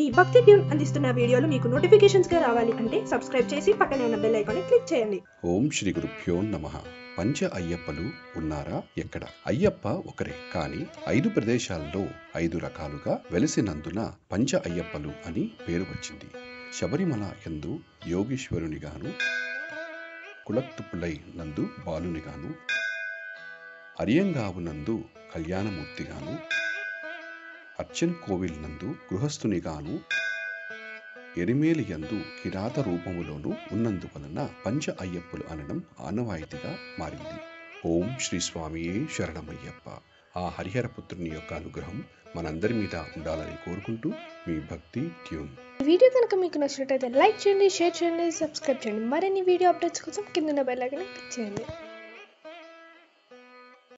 భక్తి ట్యూన్ అందిస్తున్న వీడియోలు మీకు నోటిఫికేషన్స్ గా రావాలి అంటే సబ్స్క్రైబ్ చేసి పక్కనే ఉన్న బెల్ ఐకాన్ క్లిక్ చేయండి ఓం శ్రీ గురుభ్యో నమ పంచ అయ్యప్పలు ఉన్నారా ఎక్కడ అయ్యప్ప ఒకరే కానీ ఐదు ప్రదేశాల్లో ఐదు రకాలుగా వెలిసినందున పంచ అయ్యప్పలు అని పేరు వచ్చింది శబరిమల ఎందు యోగీశ్వరునిగాను కులత్తుపులై నందు బాలునిగాను అరియంగావు నందు కళ్యాణమూర్తిగాను అర్చన్ కోవిల్ నందు గృహస్థునిగాను ఎరిమేలి యందు కిరాత రూపములోను ఉన్నందువలన పంచ అయ్యప్పలు అనడం ఆనవాయితీగా మారింది ఓం శ్రీ స్వామియే శరణమయ్యప్ప ఆ హరిహరపుత్రుని యొక్క అనుగ్రహం మనందరి మీద ఉండాలని కోరుకుంటూ మీ భక్తి ట్యూన్ ఈ వీడియో కనుక మీకు నచ్చినట్టయితే లైక్ చేయండి షేర్ చేయండి సబ్స్క్రైబ్ చేయండి మరిన్ని వీడియో అప్డేట్స్ కోసం కింద బెల్ ఐకాన్ క్లిక్ చేయండి